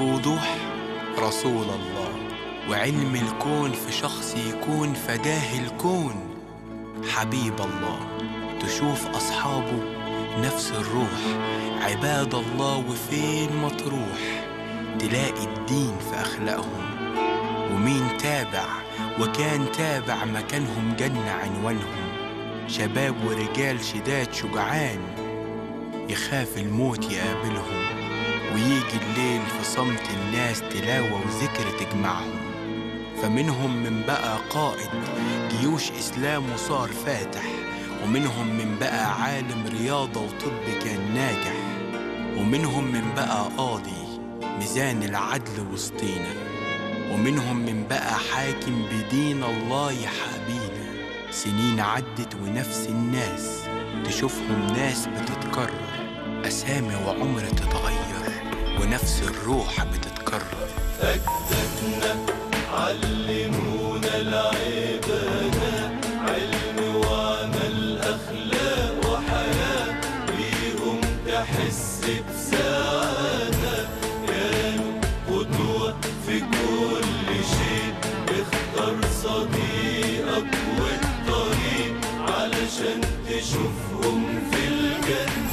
بوضوح رسول الله وعلم الكون في شخص يكون فداه الكون حبيب الله تشوف أصحابه نفس الروح عباد الله وفين ما تروح تلاقي الدين في أخلاقهم ومين تابع وكان تابع مكانهم جنة عنوانهم شباب ورجال شداد شجعان يخاف الموت يقابلهم ويجي الليل في صمت الناس تلاوة وذكر تجمعهم فمنهم من بقى قائد جيوش إسلام وصار فاتح ومنهم من بقى عالم رياضة وطب كان ناجح ومنهم من بقى قاضي ميزان العدل وسطينا ومنهم من بقى حاكم بدين الله يحابينا سنين عدت ونفس الناس تشوفهم ناس بتتكرر أسامي وعمر تتغير ونفس الروح بتتكرر أجدادنا علمونا العبادة علم وعمل أخلاق وحياة بيهم تحس بسعادة كانوا قدوة في كل شيء اختار صديقك والطريق علشان تشوفهم في الجنة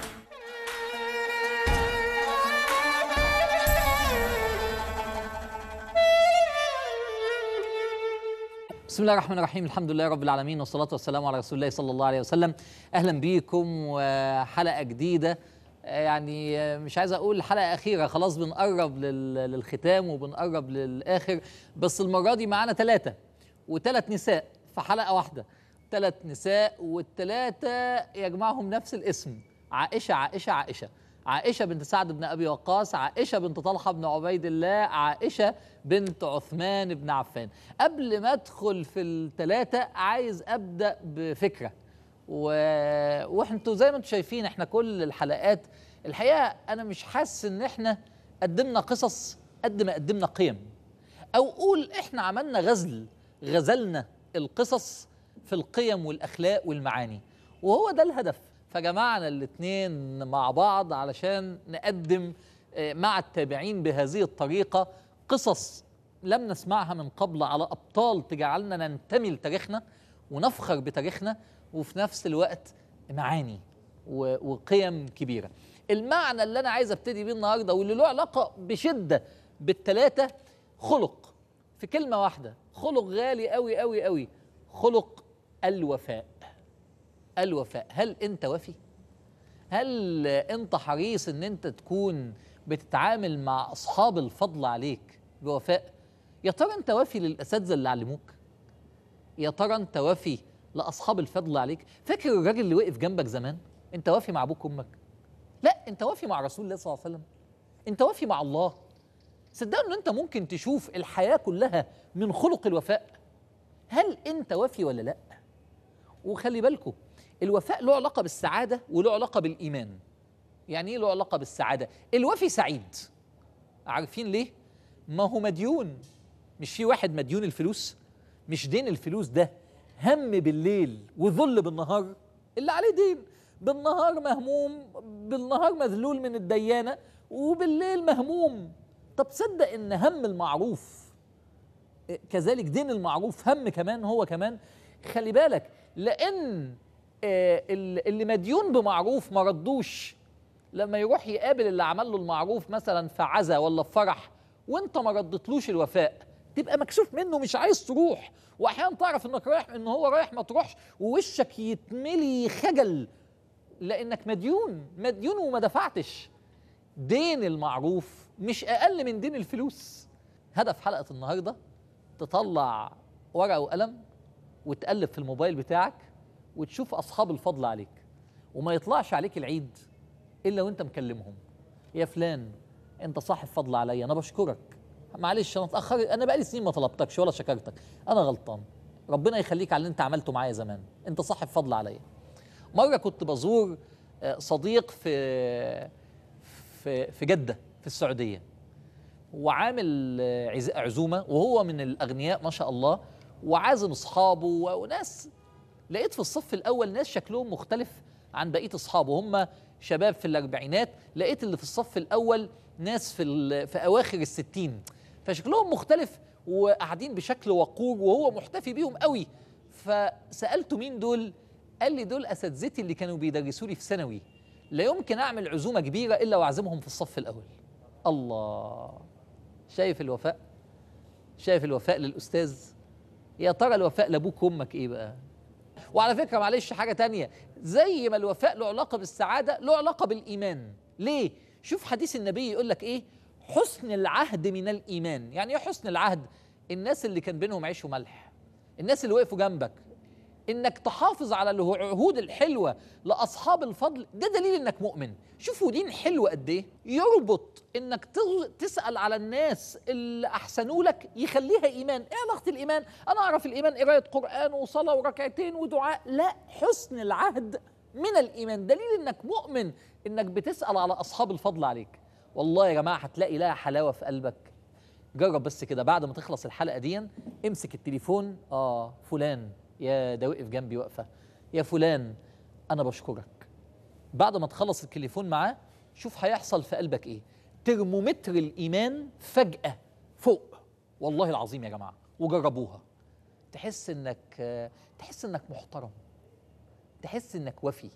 بسم الله الرحمن الرحيم الحمد لله رب العالمين والصلاة والسلام على رسول الله صلى الله عليه وسلم أهلا بيكم وحلقة جديدة يعني مش عايز أقول حلقة أخيرة خلاص بنقرب لل- للختام وبنقرب للآخر بس المرة دي معانا ثلاثة وثلاث نساء في حلقة واحدة ثلاث نساء والثلاثة يجمعهم نفس الاسم عائشة عائشة عائشة عائشة بنت سعد بن أبي وقاص عائشة بنت طلحة بن عبيد الله عائشة بنت عثمان بن عفان قبل ما أدخل في الثلاثة عايز أبدأ بفكرة و... وانتوا زي ما انتوا شايفين احنا كل الحلقات الحقيقة أنا مش حاسس إن احنا قدمنا قصص قد ما قدمنا قيم أو قول احنا عملنا غزل غزلنا القصص في القيم والأخلاق والمعاني وهو ده الهدف فجمعنا الاتنين مع بعض علشان نقدم آه، مع التابعين بهذه الطريقة قصص لم نسمعها من قبل على أبطال تجعلنا ننتمي لتاريخنا ونفخر بتاريخنا وفي نفس الوقت معاني و- وقيم كبيرة المعنى اللي أنا عايز أبتدي بيه النهاردة واللي له علاقة بشدة بالتلاتة خلق في كلمة واحدة خلق غالي قوي قوي قوي خلق الوفاء الوفاء هل انت وفي هل انت حريص ان انت تكون بتتعامل مع اصحاب الفضل عليك بوفاء يا ترى انت وفي للاساتذه اللي علموك يا ترى انت وفي لاصحاب الفضل عليك فاكر الراجل اللي وقف جنبك زمان انت وفي مع ابوك وامك لا انت وفي مع رسول الله صلى الله عليه وسلم انت وفي مع الله صدقوا ان انت ممكن تشوف الحياه كلها من خلق الوفاء هل انت وفي ولا لا وخلي بالكم الوفاء له علاقه بالسعاده وله علاقه بالايمان يعني ايه له علاقه بالسعاده الوفي سعيد عارفين ليه ما هو مديون مش في واحد مديون الفلوس مش دين الفلوس ده هم بالليل وذل بالنهار اللي عليه دين بالنهار مهموم بالنهار مذلول من الديانه وبالليل مهموم طب تصدق ان هم المعروف كذلك دين المعروف هم كمان هو كمان خلي بالك لان آه، ال- اللي مديون بمعروف ما ردوش لما يروح يقابل اللي عمل له المعروف مثلا في عزا ولا في فرح وانت ما ردتلوش الوفاء تبقى مكسوف منه مش عايز تروح واحيانا تعرف انك رايح ان هو رايح ما تروحش ووشك يتملي خجل لانك مديون مديون وما دفعتش دين المعروف مش اقل من دين الفلوس هدف حلقه النهارده تطلع ورقه وقلم وتقلب في الموبايل بتاعك وتشوف اصحاب الفضل عليك وما يطلعش عليك العيد الا وانت مكلمهم يا فلان انت صاحب فضل عليا انا بشكرك معلش انا اتاخر انا بقالي سنين ما طلبتكش ولا شكرتك انا غلطان ربنا يخليك على اللي انت عملته معايا زمان انت صاحب فضل عليا مره كنت بزور آه، صديق في في في جده في السعوديه وعامل آه، عز- عزومه وهو من الاغنياء ما شاء الله وعازم اصحابه و- وناس لقيت في الصف الاول ناس شكلهم مختلف عن بقيه اصحابه هم شباب في الاربعينات لقيت اللي في الصف الاول ناس في ال- في اواخر الستين فشكلهم مختلف وقاعدين بشكل وقور وهو محتفي بيهم قوي فسالته مين دول قال لي دول اساتذتي اللي كانوا بيدرسوا لي في ثانوي لا يمكن اعمل عزومه كبيره الا واعزمهم في الصف الاول الله شايف الوفاء شايف الوفاء للاستاذ يا ترى الوفاء لابوك وامك ايه بقى وعلى فكره معلش حاجه تانية زي ما الوفاء له علاقه بالسعاده له علاقه بالايمان ليه شوف حديث النبي يقول لك ايه حسن العهد من الايمان يعني ايه حسن العهد الناس اللي كان بينهم عيش وملح الناس اللي وقفوا جنبك انك تحافظ على العهود الحلوه لاصحاب الفضل ده دليل انك مؤمن شوفوا دين حلو قد ايه يربط انك تز- تسال على الناس اللي احسنوا لك يخليها ايمان ايه علاقه الايمان انا اعرف الايمان قرايه قران وصلاه وركعتين ودعاء لا حسن العهد من الايمان دليل انك مؤمن انك بتسال على اصحاب الفضل عليك والله يا جماعه هتلاقي لها حلاوه في قلبك جرب بس كده بعد ما تخلص الحلقه دي امسك التليفون اه فلان يا ده وقف جنبي واقفه يا فلان انا بشكرك بعد ما تخلص التليفون معاه شوف هيحصل في قلبك ايه ترمومتر الايمان فجاه فوق والله العظيم يا جماعه وجربوها تحس انك آه، تحس انك محترم تحس انك وفي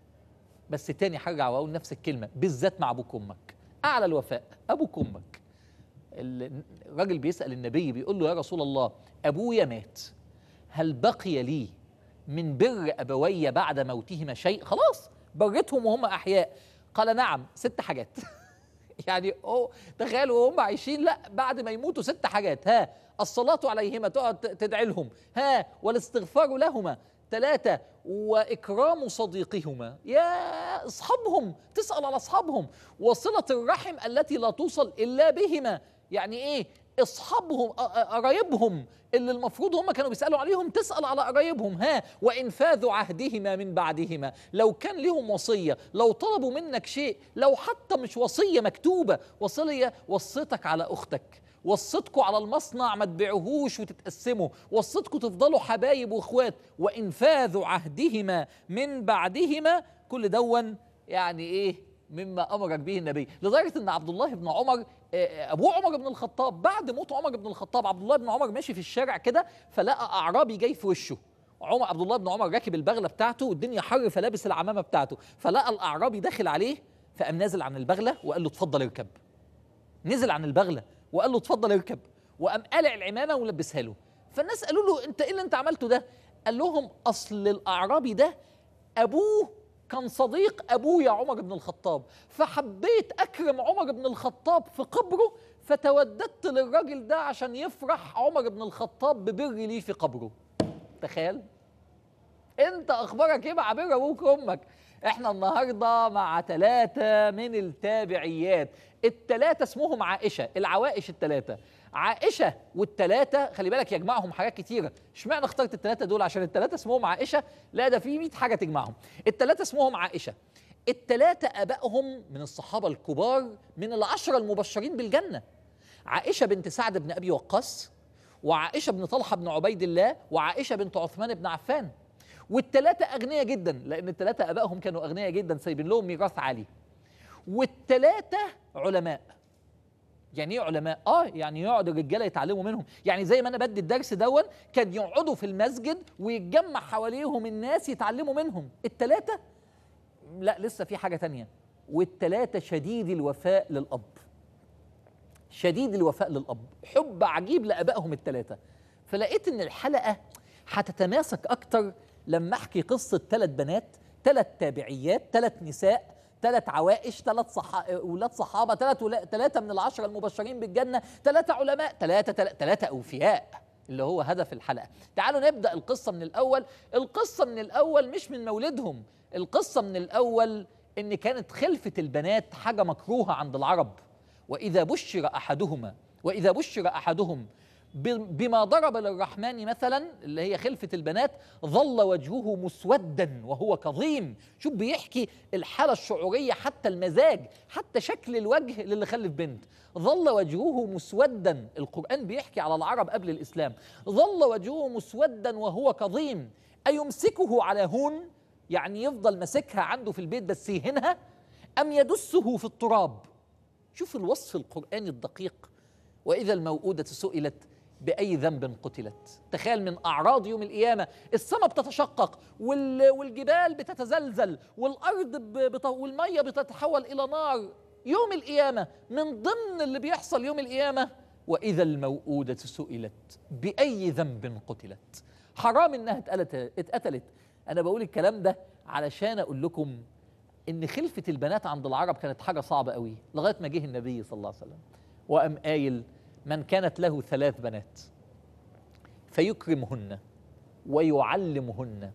بس تاني هرجع واقول نفس الكلمه بالذات مع ابوك وامك اعلى الوفاء ابوك وامك ال- الراجل بيسال النبي بيقول له يا رسول الله ابويا مات هل بقي لي من بر ابوي بعد موتهما شيء خلاص برتهم وهم احياء قال نعم ست حاجات يعني هو تخيلوا وهم عايشين لا بعد ما يموتوا ست حاجات ها الصلاة عليهما تقعد تدعي لهم ها والاستغفار لهما ثلاثة وإكرام صديقهما يا أصحابهم تسأل على أصحابهم وصلة الرحم التي لا توصل إلا بهما يعني إيه أصحابهم أ- أ- قرايبهم اللي المفروض هم كانوا بيسألوا عليهم تسأل على قرايبهم ها وإنفاذ عهدهما من بعدهما لو كان لهم وصية لو طلبوا منك شيء لو حتى مش وصية مكتوبة وصية وصيتك على أختك وصيتكوا على المصنع ما تبيعوهوش وتتقسموا وصيتكوا تفضلوا حبايب واخوات وانفاذ عهدهما من بعدهما كل دون يعني ايه مما امرك به النبي لدرجه ان عبد الله بن عمر آه، ابوه عمر بن الخطاب بعد موت عمر بن الخطاب عبد الله بن عمر ماشي في الشارع كده فلقى اعرابي جاي في وشه عمر عبد الله بن عمر راكب البغله بتاعته والدنيا حر فلابس العمامه بتاعته فلقى الاعرابي داخل عليه فقام نازل عن البغله وقال له اتفضل اركب نزل عن البغله وقال له اتفضل اركب وقام قلع العمامه ولبسها له فالناس قالوا له انت ايه اللي انت عملته ده قال لهم اصل الاعرابي ده ابوه كان صديق ابويا عمر بن الخطاب فحبيت اكرم عمر بن الخطاب في قبره فتوددت للراجل ده عشان يفرح عمر بن الخطاب ببري ليه في قبره تخيل انت اخبارك ايه مع بر ابوك وامك احنا النهارده مع ثلاثه من التابعيات الثلاثه اسمهم عائشه العوائش الثلاثه عائشه والثلاثه خلي بالك يجمعهم حاجات كتيره اشمعنى اخترت الثلاثه دول عشان الثلاثه اسمهم عائشه لا ده في 100 حاجه تجمعهم الثلاثه اسمهم عائشه الثلاثه ابائهم من الصحابه الكبار من العشره المبشرين بالجنه عائشه بنت سعد بن ابي وقاص وعائشه بن طلحه بن عبيد الله وعائشه بنت عثمان بن عفان والثلاثه اغنياء جدا لان الثلاثه ابائهم كانوا اغنياء جدا سايبين لهم ميراث عالي والثلاثه علماء يعني ايه علماء اه يعني يقعد الرجاله يتعلموا منهم يعني زي ما انا بدي الدرس دون كان يقعدوا في المسجد ويتجمع حواليهم الناس يتعلموا منهم الثلاثه لا لسه في حاجه تانية والثلاثه شديد الوفاء للاب شديد الوفاء للاب حب عجيب لابائهم الثلاثه فلقيت ان الحلقه هتتماسك اكتر لما احكي قصه ثلاث بنات ثلاث تابعيات ثلاث نساء ثلاث عوائش ثلاث صح... اولاد صحابه ثلاث ولا... ثلاثه من العشره المبشرين بالجنه ثلاثه علماء ثلاثه ثلاثه اوفياء اللي هو هدف الحلقه تعالوا نبدا القصه من الاول القصه من الاول مش من مولدهم القصه من الاول ان كانت خلفه البنات حاجه مكروهه عند العرب واذا بشر احدهما واذا بشر احدهم ب- بما ضرب للرحمن مثلا اللي هي خلفة البنات ظل وجهه مسودا وهو كظيم شوف بيحكي الحالة الشعورية حتى المزاج حتى شكل الوجه للي خلف بنت ظل وجهه مسودا القرآن بيحكي على العرب قبل الإسلام ظل وجهه مسودا وهو كظيم أيمسكه على هون يعني يفضل ماسكها عنده في البيت بس يهينها ام يدسه في التراب شوف الوصف القراني الدقيق واذا الموءوده سئلت باي ذنب قتلت تخيل من اعراض يوم القيامه السماء بتتشقق وال- والجبال بتتزلزل والارض ب- بت- والميه بتتحول الى نار يوم القيامه من ضمن اللي بيحصل يوم القيامه واذا الموءوده سئلت باي ذنب قتلت حرام انها اتقتلت اتقتلت انا بقول الكلام ده علشان اقول لكم ان خلفه البنات عند العرب كانت حاجه صعبه قوي لغايه ما جه النبي صلى الله عليه وسلم وقام قايل من كانت له ثلاث بنات فيكرمهن ويعلمهن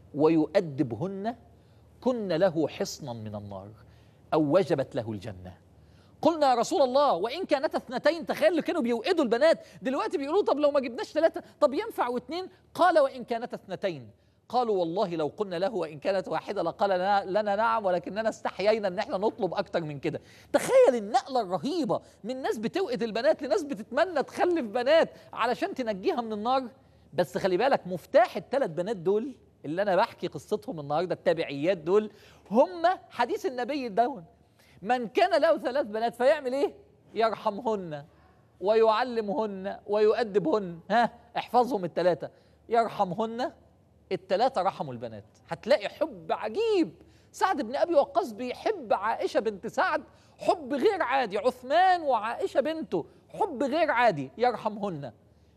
ويؤدبهن كن له حصنا من النار او وجبت له الجنه قلنا يا رسول الله وان كانت اثنتين تخيل اللي كانوا بيوئدوا البنات دلوقتي بيقولوا طب لو ما جبناش ثلاثه طب ينفع واثنين قال وان كانت اثنتين قالوا والله لو قلنا له وان كانت واحده لقال لنا, لنا نعم ولكننا استحيينا ان احنا نطلب اكتر من كده تخيل النقله الرهيبه من ناس بتوئد البنات لناس بتتمنى تخلف بنات علشان تنجيها من النار بس خلي بالك مفتاح الثلاث بنات دول اللي انا بحكي قصتهم النهارده التابعيات دول هم حديث النبي دون من كان له ثلاث بنات فيعمل ايه يرحمهن ويعلمهن ويؤدبهن ها احفظهم الثلاثه يرحمهن الثلاثه رحموا البنات هتلاقي حب عجيب سعد بن ابي وقاص بيحب عائشه بنت سعد حب غير عادي عثمان وعائشه بنته حب غير عادي يرحمهن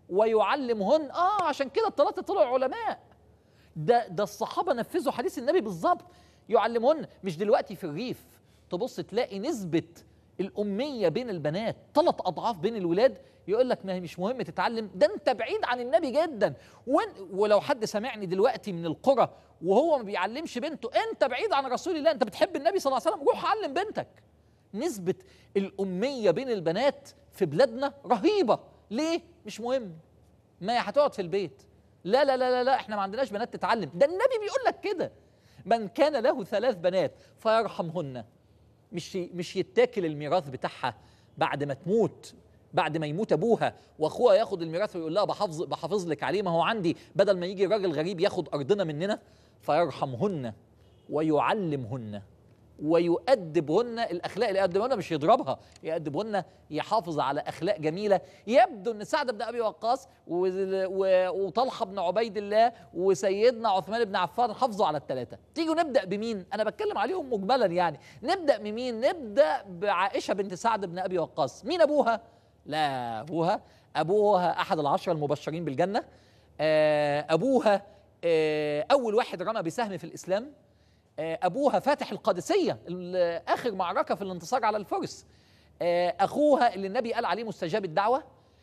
ويعلمهن اه عشان كده الثلاثه طلعوا علماء ده ده الصحابه نفذوا حديث النبي بالظبط يعلمهن مش دلوقتي في الريف تبص تلاقي نسبه الاميه بين البنات ثلاث اضعاف بين الولاد يقول لك ما هي مش مهم تتعلم ده انت بعيد عن النبي جدا وين ولو حد سمعني دلوقتي من القرى وهو ما بيعلمش بنته انت بعيد عن رسول الله انت بتحب النبي صلى الله عليه وسلم روح علم بنتك نسبه الاميه بين البنات في بلادنا رهيبه ليه مش مهم ما هي هتقعد في البيت لا لا لا لا لا احنا ما عندناش بنات تتعلم ده النبي بيقول لك كده من كان له ثلاث بنات فيرحمهن مش مش يتاكل الميراث بتاعها بعد ما تموت بعد ما يموت ابوها واخوها ياخد الميراث ويقول لها بحافظ بحافظ لك عليه ما هو عندي بدل ما يجي راجل غريب ياخد ارضنا مننا فيرحمهن ويعلمهن ويؤدبهن الاخلاق اللي يؤدبهن مش يضربها يؤدبهن يحافظ على اخلاق جميله يبدو ان سعد بن ابي وقاص و- و- وطلحه بن عبيد الله وسيدنا عثمان بن عفان حافظوا على الثلاثه تيجوا نبدا بمين انا بتكلم عليهم مجملا يعني نبدا بمين نبدا بعائشه بنت سعد بن ابي وقاص مين ابوها لا ابوها ابوها احد العشره المبشرين بالجنه آه، ابوها آه، اول واحد رمى بسهم في الاسلام آه، ابوها فاتح القادسيه ال- اخر معركه في الانتصار على الفرس آه، اخوها اللي النبي قال عليه مستجاب الدعوه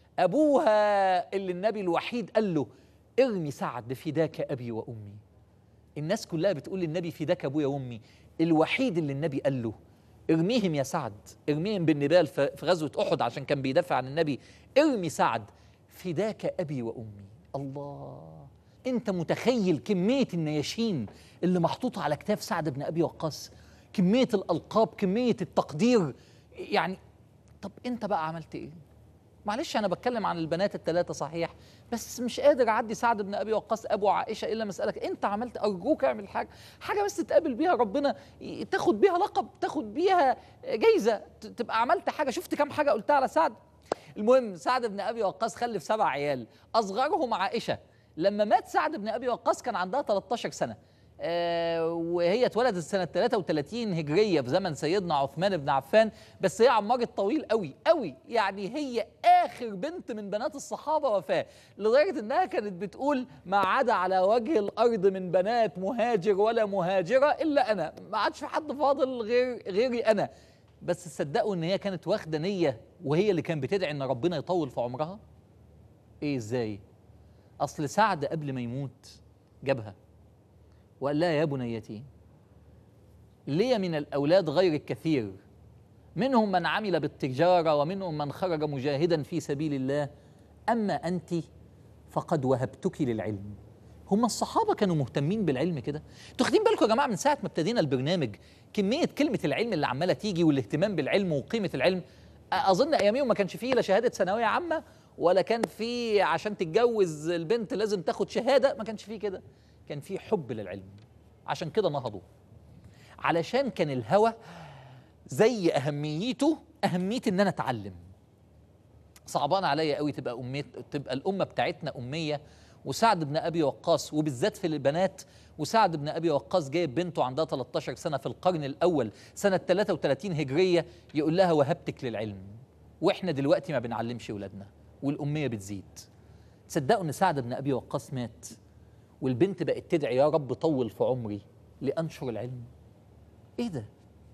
ابوها اللي النبي الوحيد قال له ارمي سعد فداك ابي وامي الناس كلها بتقول للنبي فداك ابويا وامي الوحيد اللي النبي قال له ارميهم يا سعد ارميهم بالنبال في في غزوه احد عشان كان بيدافع عن النبي ارمي سعد فداك ابي وامي الله انت متخيل كميه النياشين اللي محطوطه على كتاف سعد بن ابي وقاص كميه الالقاب كميه التقدير يعني طب انت بقى عملت ايه معلش انا بتكلم عن البنات الثلاثه صحيح بس مش قادر اعدي سعد بن ابي وقاص ابو عائشه الا مسالك انت عملت ارجوك اعمل حاجه حاجه بس تقابل بيها ربنا ي- تاخد بيها لقب تاخد بيها جايزه ت- تبقى عملت حاجه شفت كام حاجه قلتها على سعد المهم سعد بن ابي وقاص خلف سبع عيال اصغرهم عائشه لما مات سعد بن ابي وقاص كان عندها 13 سنه آه وهي اتولدت سنه 33 هجريه في زمن سيدنا عثمان بن عفان بس هي عمرت طويل قوي قوي يعني هي اخر بنت من بنات الصحابه وفاه لدرجه انها كانت بتقول ما عدا على وجه الارض من بنات مهاجر ولا مهاجره الا انا ما عادش في حد فاضل غير غيري انا بس تصدقوا ان هي كانت واخده نيه وهي اللي كانت بتدعي ان ربنا يطول في عمرها ايه ازاي اصل سعد قبل ما يموت جابها وقال لها يا بنيتي لي من الاولاد غير الكثير منهم من عمل بالتجاره ومنهم من خرج مجاهدا في سبيل الله اما انت فقد وهبتك للعلم هم الصحابه كانوا مهتمين بالعلم كده انتوا واخدين بالكم يا جماعه من ساعه ما ابتدينا البرنامج كميه كلمه العلم اللي عماله تيجي والاهتمام بالعلم وقيمه العلم اظن اياميهم ما كانش فيه لا شهاده ثانويه عامه ولا كان في عشان تتجوز البنت لازم تاخد شهاده ما كانش فيه كده كان في حب للعلم عشان كده نهضوا علشان كان الهوى زي اهميته اهميه ان انا اتعلم صعبان عليا قوي تبقى اميه تبقى الامه بتاعتنا اميه وسعد بن ابي وقاص وبالذات في البنات وسعد بن ابي وقاص جايب بنته عندها 13 سنه في القرن الاول سنه 33 هجريه يقول لها وهبتك للعلم واحنا دلوقتي ما بنعلمش ولادنا والاميه بتزيد تصدقوا ان سعد بن ابي وقاص مات والبنت بقت تدعي يا رب طول في عمري لانشر العلم ايه ده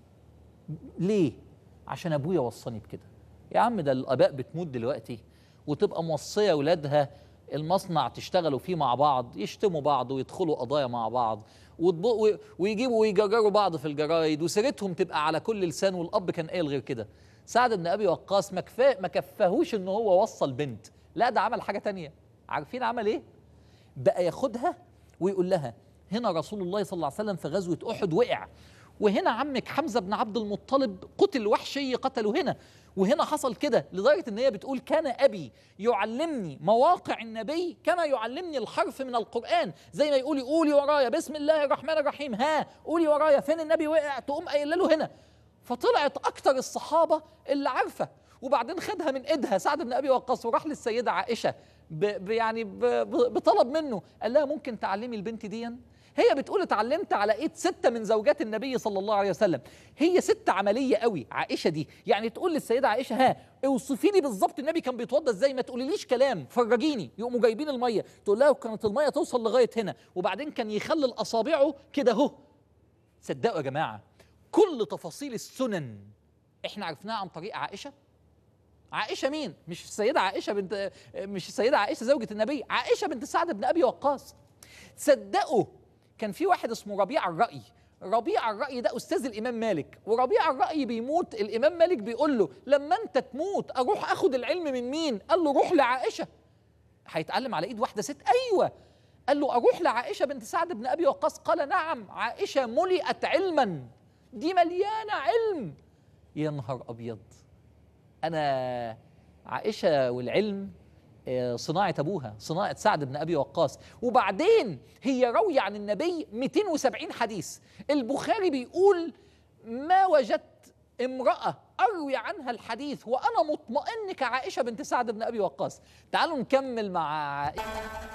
ليه عشان ابويا وصاني بكده يا عم ده الاباء بتموت دلوقتي وتبقى موصيه اولادها المصنع تشتغلوا فيه مع بعض يشتموا بعض ويدخلوا قضايا مع بعض وتب- و- ويجيبوا ويجرجروا بعض في الجرايد وسيرتهم تبقى على كل لسان والاب كان قايل غير كده سعد بن ابي وقاص ما كفاه ما كفاهوش ان هو وصل بنت لا ده عمل حاجه تانية عارفين عمل ايه بقى ياخدها ويقول لها هنا رسول الله صلى الله عليه وسلم في غزوه احد وقع وهنا عمك حمزه بن عبد المطلب قتل وحشي قتله هنا وهنا حصل كده لدرجه ان هي بتقول كان ابي يعلمني مواقع النبي كما يعلمني الحرف من القران زي ما يقول قولي ورايا بسم الله الرحمن الرحيم ها قولي ورايا فين النبي وقع تقوم قايله له هنا فطلعت اكتر الصحابه اللي عارفه وبعدين خدها من ايدها سعد بن ابي وقاص وراح للسيده عائشه ب ب يعني ب ب بطلب منه قال لها ممكن تعلمي البنت دي هي بتقول اتعلمت على ايد سته من زوجات النبي صلى الله عليه وسلم هي ست عمليه قوي عائشه دي يعني تقول للسيده عائشه ها اوصفي لي بالظبط النبي كان بيتوضى ازاي ما تقوليليش كلام فرجيني يقوموا جايبين الميه تقول لها كانت الميه توصل لغايه هنا وبعدين كان يخلل اصابعه كده اهو صدقوا يا جماعه كل تفاصيل السنن احنا عرفناها عن طريق عائشه عائشه مين مش السيده عائشه بنت مش السيده عائشه زوجة النبي عائشه بنت سعد بن ابي وقاص تصدقوا كان في واحد اسمه ربيع الرأي ربيع الرأي ده أستاذ الإمام مالك وربيع الرأي بيموت الإمام مالك بيقول له لما أنت تموت أروح أخد العلم من مين قال له روح لعائشة هيتعلم على إيد واحدة ست أيوة قال له أروح لعائشة بنت سعد بن أبي وقاص قال نعم عائشة ملئت علما دي مليانة علم يا نهار أبيض أنا عائشة والعلم آه، صناعة أبوها صناعة سعد بن أبي وقاص وبعدين هي راوية عن النبي 270 حديث البخاري بيقول ما وجدت امرأة أروي عنها الحديث وأنا مطمئن كعائشة بنت سعد بن أبي وقاص تعالوا نكمل مع عائشة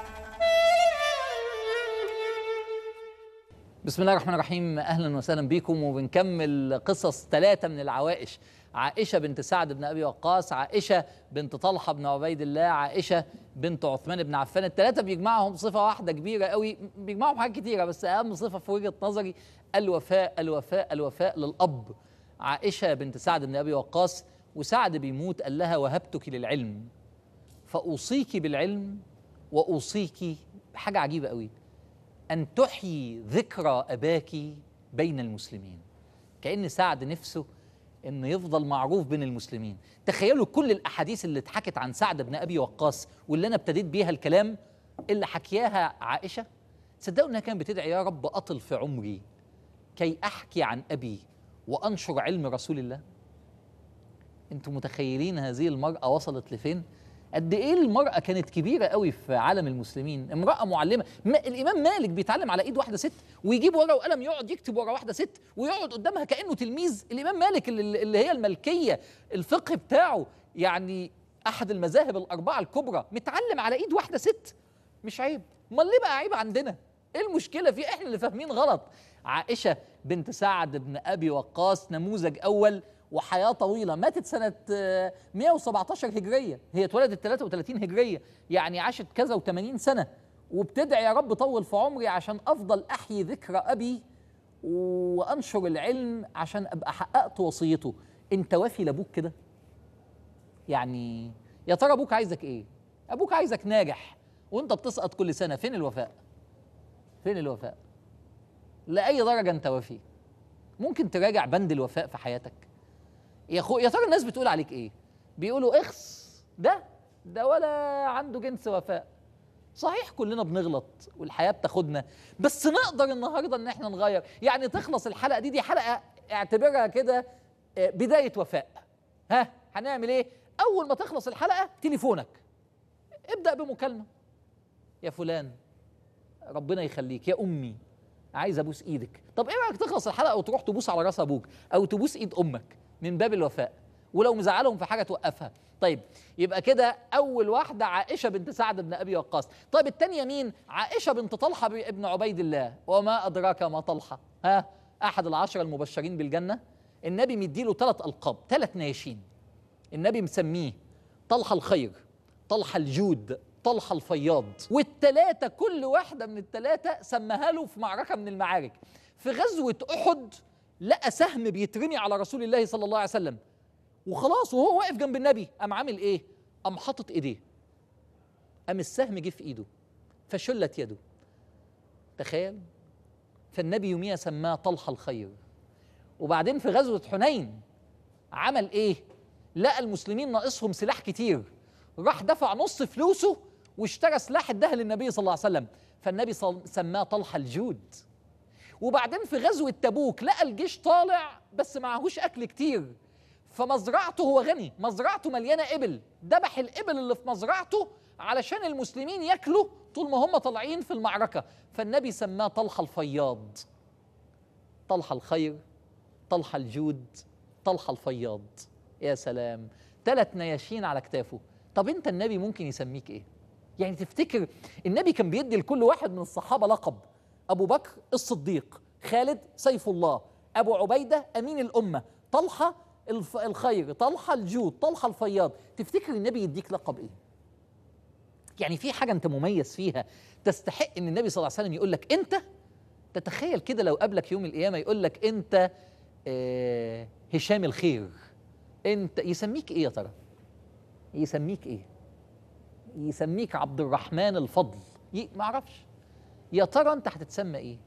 بسم الله الرحمن الرحيم اهلا وسهلا بكم وبنكمل قصص ثلاثه من العوائش عائشه بنت سعد بن ابي وقاص عائشه بنت طلحه بن عبيد الله عائشه بنت عثمان بن عفان الثلاثه بيجمعهم صفه واحده كبيره قوي بيجمعهم حاجات كتيره بس اهم صفه في وجهه نظري الوفاء الوفاء الوفاء للاب عائشه بنت سعد بن ابي وقاص وسعد بيموت قال لها وهبتك للعلم فاوصيك بالعلم واوصيك بحاجه عجيبه قوي أن تحيي ذكرى أباك بين المسلمين كأن سعد نفسه أن يفضل معروف بين المسلمين تخيلوا كل الأحاديث اللي اتحكت عن سعد بن أبي وقاص واللي أنا ابتديت بيها الكلام اللي حكياها عائشة صدقوا أنها كانت بتدعي يا رب أطل في عمري كي أحكي عن أبي وأنشر علم رسول الله انتوا متخيلين هذه المرأة وصلت لفين؟ قد ايه المرأة كانت كبيرة قوي في عالم المسلمين، امرأة معلمة، ما الإمام مالك بيتعلم على إيد واحدة ست ويجيب ورقة وقلم يقعد يكتب ورا واحدة ست ويقعد قدامها كأنه تلميذ، الإمام مالك اللي, اللي هي الملكية الفقه بتاعه يعني أحد المذاهب الأربعة الكبرى متعلم على إيد واحدة ست مش عيب، أمال ليه بقى عيب عندنا؟ ايه المشكله في احنا اللي فاهمين غلط عائشه بنت سعد بن ابي وقاص نموذج اول وحياه طويله ماتت سنه آه، 117 هجريه هي اتولدت 33 هجريه يعني عاشت كذا و80 سنه وبتدعي يا رب طول في عمري عشان افضل احيي ذكرى ابي وانشر العلم عشان ابقى حققت وصيته انت وافي لابوك كده يعني يا ترى ابوك عايزك ايه ابوك عايزك ناجح وانت بتسقط كل سنه فين الوفاء فين الوفاء لاي درجه انت وفي ممكن تراجع بند الوفاء في حياتك يا اخو يا ترى الناس بتقول عليك ايه بيقولوا اخس ده ده ولا عنده جنس وفاء صحيح كلنا بنغلط والحياه بتاخدنا بس نقدر النهارده ان احنا نغير يعني تخلص الحلقه دي دي حلقه اعتبرها كده آه، بدايه وفاء ها هنعمل ايه اول ما تخلص الحلقه تليفونك ابدا بمكالمه يا فلان ربنا يخليك يا امي عايز ابوس ايدك طب ايه رايك تخلص الحلقه وتروح تبوس على راس ابوك او تبوس ايد امك من باب الوفاء ولو مزعلهم في حاجه توقفها طيب يبقى كده اول واحده عائشه بنت سعد بن ابي وقاص طيب الثانيه مين عائشه بنت طلحه ابن عبيد الله وما ادراك ما طلحه ها احد العشره المبشرين بالجنه النبي مديله ثلاث القاب ثلاث نياشين النبي مسميه طلحه الخير طلحه الجود طلحه الفياض والثلاثه كل واحده من الثلاثه سماها له في معركه من المعارك في غزوه احد لقى سهم بيترمي على رسول الله صلى الله عليه وسلم وخلاص وهو واقف جنب النبي قام عامل ايه قام حاطط ايديه قام السهم جه في ايده فشلت يده تخيل فالنبي يوميها سماه طلحه الخير وبعدين في غزوه حنين عمل ايه لقى المسلمين ناقصهم سلاح كتير راح دفع نص فلوسه واشترى سلاح اداها للنبي صلى الله عليه وسلم فالنبي صل- سماه طلحه الجود وبعدين في غزوه تبوك لقى الجيش طالع بس معهوش اكل كتير فمزرعته هو غني مزرعته مليانه ابل ذبح الابل اللي في مزرعته علشان المسلمين ياكلوا طول ما هم طالعين في المعركه فالنبي سماه طلحه الفياض طلحه الخير طلحه الجود طلحه الفياض يا سلام ثلاث نياشين على كتافه طب انت النبي ممكن يسميك ايه يعني تفتكر النبي كان بيدي لكل واحد من الصحابه لقب ابو بكر الصديق خالد سيف الله ابو عبيده امين الامه طلحه الف... الخير طلحه الجود طلحه الفياض تفتكر النبي يديك لقب ايه يعني في حاجه انت مميز فيها تستحق ان النبي صلى الله عليه وسلم يقول لك انت تتخيل كده لو قابلك يوم القيامه يقول لك انت آه هشام الخير انت يسميك ايه يا ترى يسميك ايه يسميك عبد الرحمن الفضل ي... ما اعرفش يا ترى انت هتتسمى ايه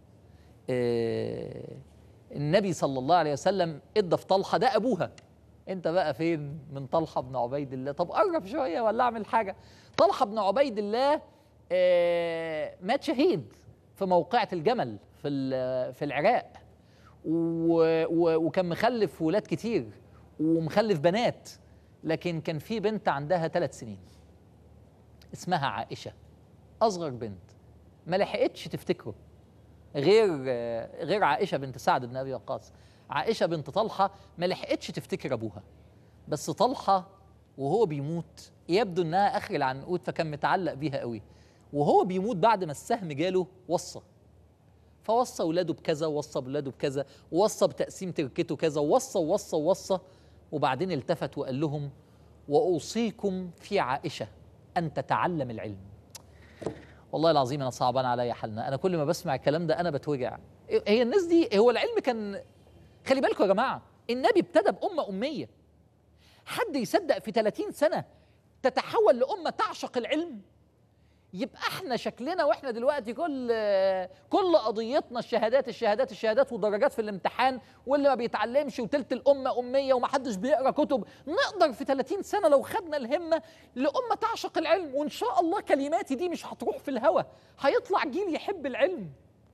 آه النبي صلى الله عليه وسلم ادى في طلحه ده ابوها انت بقى فين من طلحه بن عبيد الله طب قرب شويه ولا اعمل حاجه طلحه بن عبيد الله آه مات شهيد في موقعة الجمل في ال- في العراق و- و- وكان مخلف ولاد كتير ومخلف بنات لكن كان في بنت عندها ثلاث سنين اسمها عائشة أصغر بنت ما لحقتش تفتكره غير غير عائشة بنت سعد بن أبي وقاص عائشة بنت طلحة ما لحقتش تفتكر أبوها بس طلحة وهو بيموت يبدو إنها آخر العنقود فكان متعلق بيها قوي وهو بيموت بعد ما السهم جاله وصى فوصى ولاده بكذا ووصى بولاده بكذا ووصى بتقسيم تركته كذا ووصى ووصى ووصى وبعدين التفت وقال لهم واوصيكم في عائشه ان تتعلم العلم والله العظيم انا صعبان عليا حالنا انا كل ما بسمع الكلام ده انا بتوجع هي الناس دي هو العلم كان خلي بالكم يا جماعه النبي ابتدى بامه اميه حد يصدق في 30 سنه تتحول لامه تعشق العلم يبقى احنا شكلنا واحنا دلوقتي كل كل قضيتنا الشهادات الشهادات الشهادات ودرجات في الامتحان واللي ما بيتعلمش وتلت الامه اميه ومحدش بيقرا كتب نقدر في 30 سنه لو خدنا الهمه لامه تعشق العلم وان شاء الله كلماتي دي مش هتروح في الهوا هيطلع جيل يحب العلم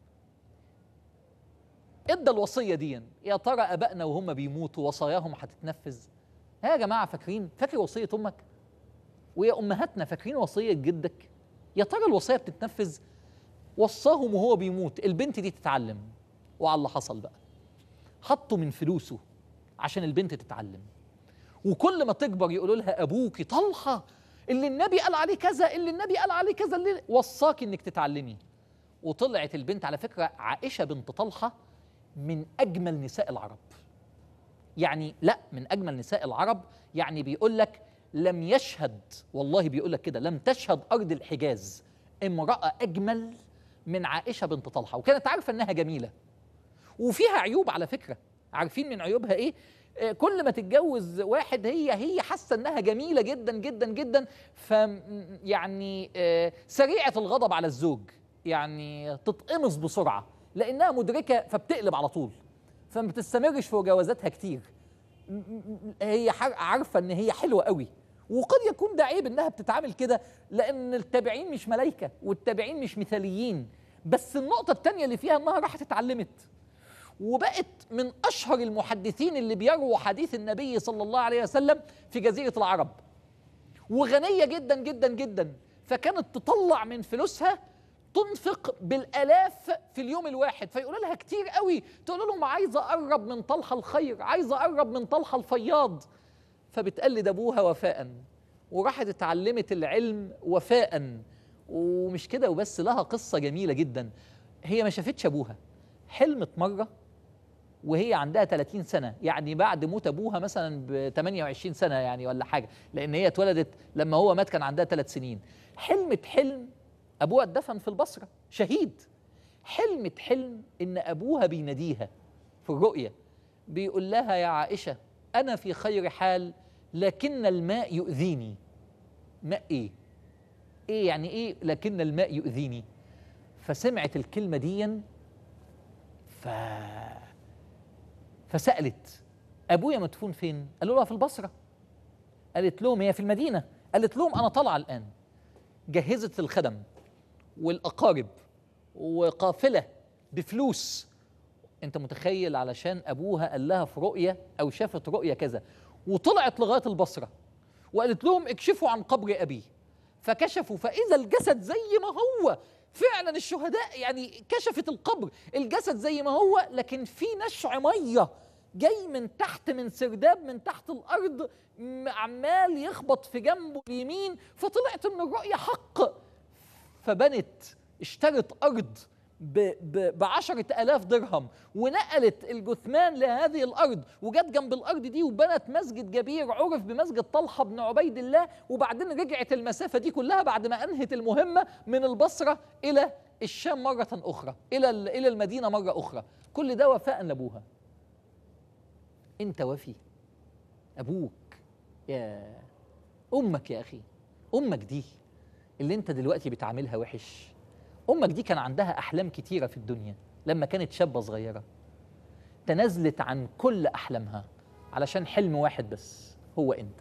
ادى الوصيه دي يا ترى ابائنا وهم بيموتوا وصاياهم هتتنفذ ها يا جماعه فاكرين فاكر وصيه امك ويا امهاتنا فاكرين وصيه جدك يا ترى الوصيه بتتنفذ وصاهم وهو بيموت البنت دي تتعلم وعلى اللي حصل بقى حطوا من فلوسه عشان البنت تتعلم وكل ما تكبر يقولوا لها ابوكي طلحه اللي النبي قال عليه كذا اللي النبي قال عليه كذا اللي وصاك انك تتعلمي وطلعت البنت على فكره عائشه بنت طلحه من اجمل نساء العرب يعني لا من اجمل نساء العرب يعني بيقول لك لم يشهد والله بيقول لك كده لم تشهد ارض الحجاز امراه اجمل من عائشه بنت طلحه وكانت عارفه انها جميله وفيها عيوب على فكره عارفين من عيوبها ايه آه، كل ما تتجوز واحد هي هي حاسه انها جميله جدا جدا جدا ف يعني آه، سريعه الغضب على الزوج يعني تتقمص بسرعه لانها مدركه فبتقلب على طول فما بتستمرش في جوازاتها كتير م- م- هي حر- عارفه ان هي حلوه قوي وقد يكون ده عيب انها بتتعامل كده لان التابعين مش ملايكه والتابعين مش مثاليين بس النقطه الثانيه اللي فيها انها راحت اتعلمت وبقت من اشهر المحدثين اللي بيرووا حديث النبي صلى الله عليه وسلم في جزيره العرب وغنيه جدا جدا جدا فكانت تطلع من فلوسها تنفق بالالاف في اليوم الواحد فيقولوا لها كتير قوي تقول لهم عايزه اقرب من طلحه الخير عايزه اقرب من طلحه الفياض فبتقلد ابوها وفاء وراحت اتعلمت العلم وفاء ومش كده وبس لها قصه جميله جدا هي ما شافتش ابوها حلمت مره وهي عندها 30 سنه يعني بعد موت ابوها مثلا ب 28 سنه يعني ولا حاجه لان هي اتولدت لما هو مات كان عندها ثلاث سنين حلمت حلم ابوها اتدفن في البصره شهيد حلمت حلم ان ابوها بيناديها في الرؤيه بيقول لها يا عائشه انا في خير حال لكن الماء يؤذيني ماء ايه ايه يعني ايه لكن الماء يؤذيني فسمعت الكلمه ديا ف فسالت ابويا مدفون فين قالوا لها في البصره قالت لهم هي في المدينه قالت لهم انا طالعه الان جهزت الخدم والاقارب وقافله بفلوس انت متخيل علشان ابوها قال لها في رؤيه او شافت رؤيه كذا وطلعت لغايه البصره وقالت لهم اكشفوا عن قبر ابي فكشفوا فاذا الجسد زي ما هو فعلا الشهداء يعني كشفت القبر الجسد زي ما هو لكن في نشع ميه جاي من تحت من سرداب من تحت الارض م- عمال يخبط في جنبه اليمين فطلعت ان الرؤيه حق فبنت اشترت أرض ب- ب- بعشرة آلاف درهم ونقلت الجثمان لهذه الأرض وجت جنب الأرض دي وبنت مسجد جبير عرف بمسجد طلحة بن عبيد الله وبعدين رجعت المسافة دي كلها بعد ما أنهت المهمة من البصرة إلى الشام مرة أخرى إلى ال- إلى المدينة مرة أخرى كل ده وفاء لأبوها أنت وفي أبوك يا أمك يا أخي أمك دي اللي انت دلوقتي بتعاملها وحش امك دي كان عندها احلام كتيره في الدنيا لما كانت شابه صغيره تنازلت عن كل احلامها علشان حلم واحد بس هو انت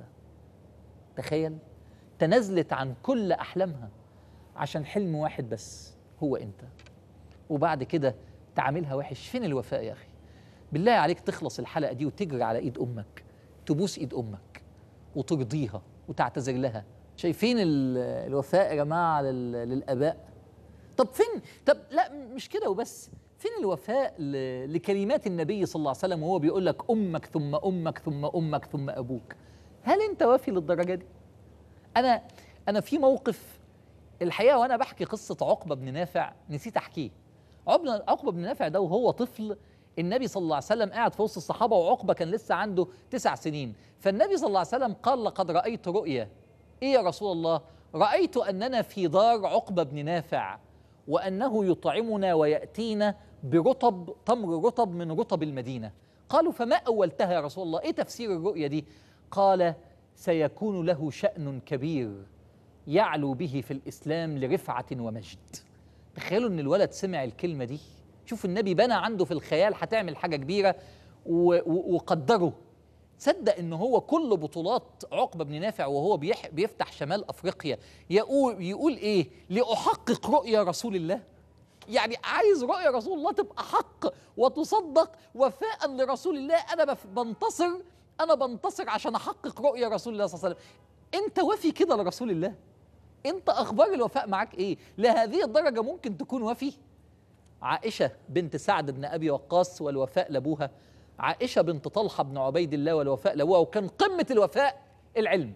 تخيل تنازلت عن كل احلامها عشان حلم واحد بس هو انت وبعد كده تعاملها وحش فين الوفاء يا اخي بالله عليك تخلص الحلقه دي وتجري على ايد امك تبوس ايد امك وترضيها وتعتذر لها شايفين ال- الوفاء يا جماعه لل- للاباء طب فين طب لا مش كده وبس فين الوفاء ل- لكلمات النبي صلى الله عليه وسلم وهو بيقول لك امك ثم امك ثم امك ثم ابوك هل انت وافي للدرجه دي انا انا في موقف الحقيقه وانا بحكي قصه عقبه بن نافع نسيت احكيه عقبه عقبه بن نافع ده وهو طفل النبي صلى الله عليه وسلم قاعد في وسط الصحابه وعقبه كان لسه عنده تسع سنين فالنبي صلى الله عليه وسلم قال لقد رايت رؤيا ايه يا رسول الله رايت اننا في دار عقبه بن نافع وانه يطعمنا وياتينا برطب تمر رطب من رطب المدينه قالوا فما اولتها يا رسول الله ايه تفسير الرؤيا دي قال سيكون له شان كبير يعلو به في الاسلام لرفعه ومجد تخيلوا ان الولد سمع الكلمه دي شوف النبي بنى عنده في الخيال هتعمل حاجه كبيره و- و- وقدره تصدق ان هو كل بطولات عقبه بن نافع وهو بيح بيفتح شمال افريقيا يقول يقول ايه لاحقق رؤيا رسول الله يعني عايز رؤيا رسول الله تبقى حق وتصدق وفاء لرسول الله انا بف- بنتصر انا بنتصر عشان احقق رؤيا رسول الله صلى الله عليه وسلم انت وفي كده لرسول الله انت اخبار الوفاء معاك ايه لهذه الدرجه ممكن تكون وفي عائشه بنت سعد بن ابي وقاص والوفاء لابوها عائشه بنت طلحه بن عبيد الله والوفاء لابوها وكان قمه الوفاء العلم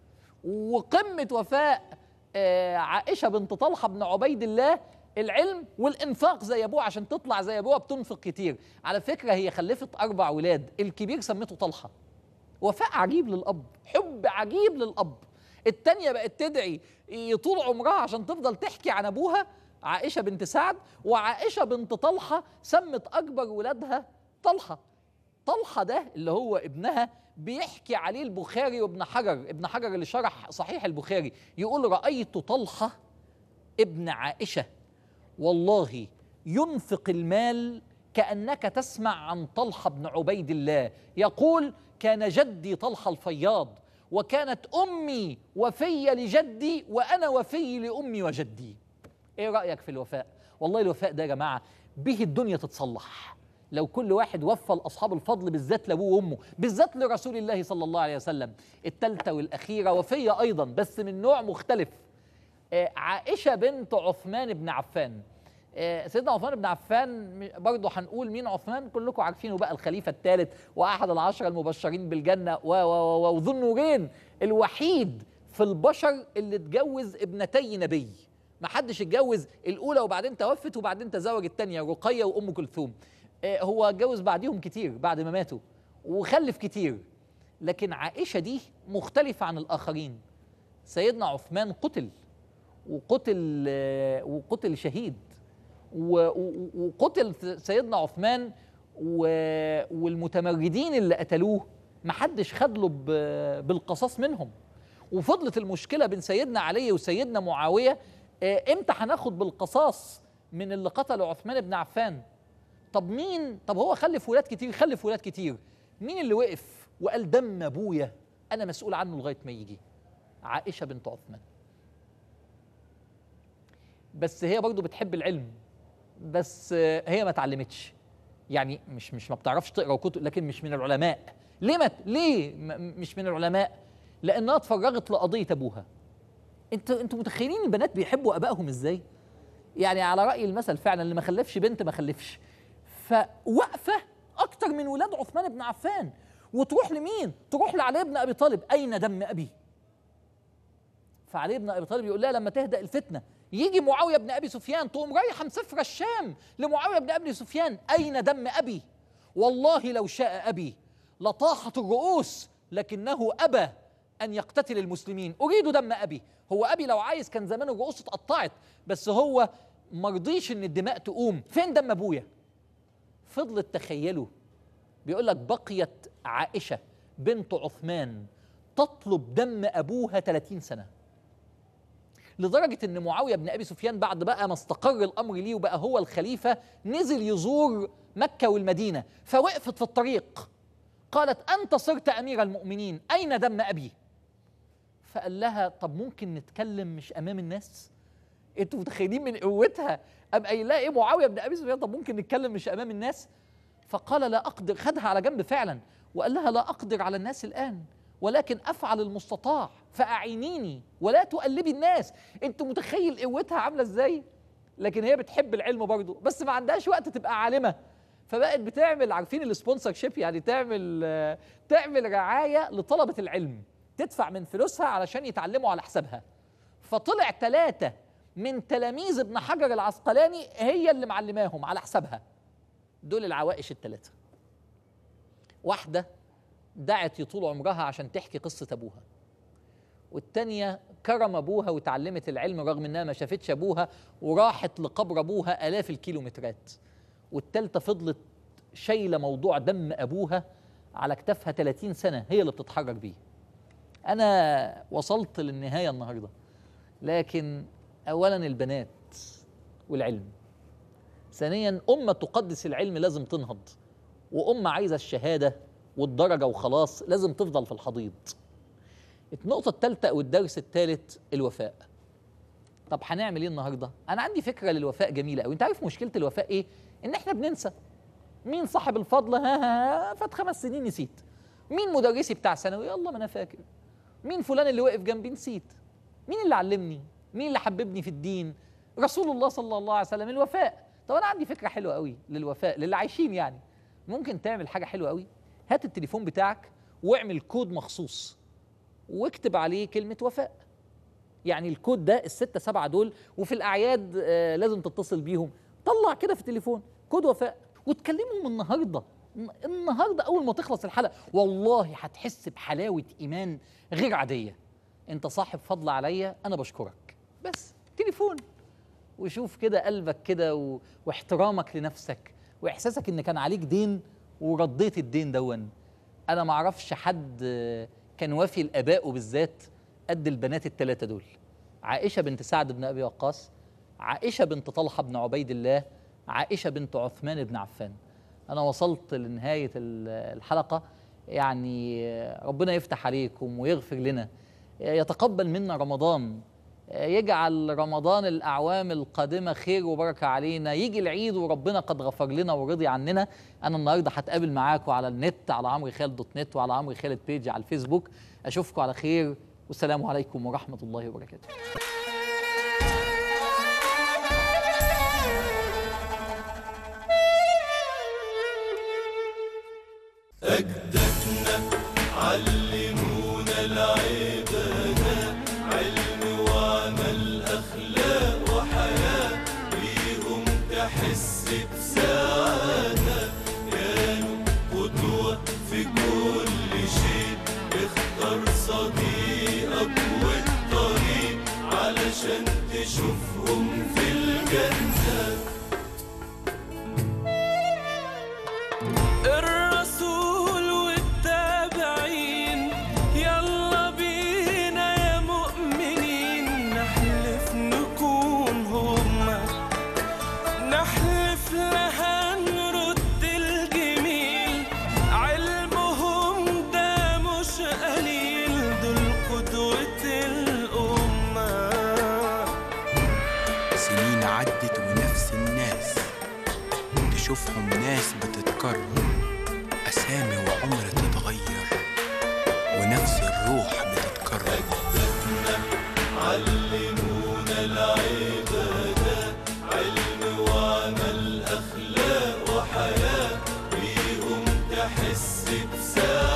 وقمه وفاء آه، عائشه بنت طلحه بن عبيد الله العلم والانفاق زي ابوها عشان تطلع زي ابوها بتنفق كتير على فكره هي خلفت اربع ولاد الكبير سمته طلحه وفاء عجيب للاب حب عجيب للاب التانية بقت تدعي طول عمرها عشان تفضل تحكي عن ابوها عائشه بنت سعد وعائشه بنت طلحه سمت اكبر ولادها طلحه طلحه ده اللي هو ابنها بيحكي عليه البخاري وابن حجر ابن حجر اللي شرح صحيح البخاري يقول رايت طلحه ابن عائشه والله ينفق المال كانك تسمع عن طلحه بن عبيد الله يقول كان جدي طلحه الفياض وكانت امي وفيه لجدي وانا وفي لامي وجدي ايه رايك في الوفاء والله الوفاء ده يا جماعه به الدنيا تتصلح لو كل واحد وفى لاصحاب الفضل بالذات لابوه وامه بالذات لرسول الله صلى الله عليه وسلم الثالثه والاخيره وفيه ايضا بس من نوع مختلف آه، عائشه بنت عثمان بن عفان آه، سيدنا عثمان بن عفان م- برضه هنقول مين عثمان كلكم عارفينه بقى الخليفه الثالث واحد العشره المبشرين بالجنه و و و و- وذو النورين الوحيد في البشر اللي اتجوز ابنتي نبي ما حدش اتجوز الاولى وبعدين توفت وبعدين تزوج الثانيه رقيه وام كلثوم آه، هو اتجوز بعديهم كتير بعد ما ماتوا وخلف كتير لكن عائشه دي مختلفه عن الاخرين سيدنا عثمان قتل وقتل آه، وقتل شهيد و- و- وقتل سيدنا عثمان و- والمتمردين اللي قتلوه محدش خد له ب- بالقصاص منهم وفضلت المشكله بين سيدنا علي وسيدنا معاويه آه، امتى هناخد بالقصاص من اللي قتلوا عثمان بن عفان طب مين طب هو خلف ولاد كتير خلف ولاد كتير مين اللي وقف وقال دم ابويا انا مسؤول عنه لغايه ما يجي عائشه بنت عثمان بس هي برضو بتحب العلم بس آه، هي ما اتعلمتش يعني مش مش ما بتعرفش تقرا وكتب لكن مش من العلماء ليه ما ليه م- مش من العلماء لانها اتفرغت لقضيه ابوها انتوا انتوا متخيلين البنات بيحبوا ابائهم ازاي يعني على راي المثل فعلا اللي ما خلفش بنت ما خلفش فواقفه اكتر من ولاد عثمان بن عفان وتروح لمين تروح لعلي بن ابي طالب اين دم ابي فعلي بن ابي طالب يقول لها لما تهدأ الفتنه يجي معاويه بن ابي سفيان تقوم رايحه مسافره الشام لمعاويه بن ابي سفيان اين دم ابي والله لو شاء ابي لطاحت الرؤوس لكنه ابى ان يقتتل المسلمين اريد دم ابي هو ابي لو عايز كان زمان الرؤوس اتقطعت بس هو مرضيش ان الدماء تقوم فين دم ابويا فضلت تخيلوا بيقول لك بقيت عائشه بنت عثمان تطلب دم ابوها 30 سنه لدرجة إن معاوية بن أبي سفيان بعد بقى ما استقر الأمر ليه وبقى هو الخليفة نزل يزور مكة والمدينة فوقفت في الطريق قالت أنت صرت أمير المؤمنين أين دم أبي فقال لها طب ممكن نتكلم مش أمام الناس انتوا متخيلين من قوتها أم قايل لها ايه معاويه بن ابي سفيان طب ممكن نتكلم مش امام الناس فقال لا اقدر خدها على جنب فعلا وقال لها لا اقدر على الناس الان ولكن افعل المستطاع فاعينيني ولا تقلبي الناس انت متخيل قوتها عامله ازاي لكن هي بتحب العلم برضه بس ما عندهاش وقت تبقى عالمه فبقت بتعمل عارفين السبونسر شيب يعني تعمل آه، تعمل رعايه لطلبه العلم تدفع من فلوسها علشان يتعلموا على حسابها فطلع ثلاثه من تلاميذ ابن حجر العسقلاني هي اللي معلماهم على حسابها دول العوائش الثلاثه واحده دعت يطول عمرها عشان تحكي قصه ابوها والتانية كرم ابوها وتعلمت العلم رغم انها ما شافتش ابوها وراحت لقبر ابوها الاف الكيلومترات والتالتة فضلت شايله موضوع دم ابوها على كتافها 30 سنه هي اللي بتتحرك بيه انا وصلت للنهايه النهارده لكن اولا البنات والعلم ثانيا امه تقدس العلم لازم تنهض وامه عايزه الشهاده والدرجه وخلاص لازم تفضل في الحضيض النقطه الثالثه او الدرس الثالث الوفاء طب هنعمل ايه النهارده انا عندي فكره للوفاء جميله قوي انت عارف مشكله الوفاء ايه ان احنا بننسى مين صاحب الفضل ها ها, ها فات خمس سنين نسيت مين مدرسي بتاع ثانوي يلا ما انا فاكر مين فلان اللي وقف جنبي نسيت مين اللي علمني مين اللي حببني في الدين رسول الله صلى الله عليه وسلم الوفاء طب انا عندي فكره حلوه قوي للوفاء للي عايشين يعني ممكن تعمل حاجه حلوه قوي هات التليفون بتاعك واعمل كود مخصوص واكتب عليه كلمه وفاء يعني الكود ده الستة سبعة دول وفي الأعياد آه لازم تتصل بيهم طلع كده في التليفون كود وفاء وتكلمهم النهاردة النهاردة أول ما تخلص الحلقة والله هتحس بحلاوة إيمان غير عادية أنت صاحب فضل عليا أنا بشكرك بس تليفون وشوف كده قلبك كده و... واحترامك لنفسك واحساسك ان كان عليك دين ورديت الدين دون انا ما اعرفش حد آه، كان وافي لابائه بالذات قد البنات الثلاثه دول عائشه بنت سعد بن ابي وقاص عائشه بنت طلحه بن عبيد الله عائشه بنت عثمان بن عفان انا وصلت لنهايه ال- الحلقه يعني آه، ربنا يفتح عليكم ويغفر لنا آه، يتقبل منا رمضان يجعل رمضان الأعوام القادمة خير وبركة علينا يجي العيد وربنا قد غفر لنا ورضي عننا أنا النهاردة هتقابل معاكم على النت على عمرو خالد دوت نت وعلى عمرو خالد بيج على الفيسبوك أشوفكم على خير والسلام عليكم ورحمة الله وبركاته عشان تشوفهم في الجنة الرسول والتابعين يلا بينا يا مؤمنين نحلف نكون هما نحلف لها نرد الجميل علمهم ده مش قليل دول قدوة الأمة سنين عدت ونفس الناس تشوفهم ناس بتتكرر أسامي وعمر تتغير ونفس الروح بتتكرر علمونا العبادة علم وعمل أخلاق وحياة بيهم تحس بسعادة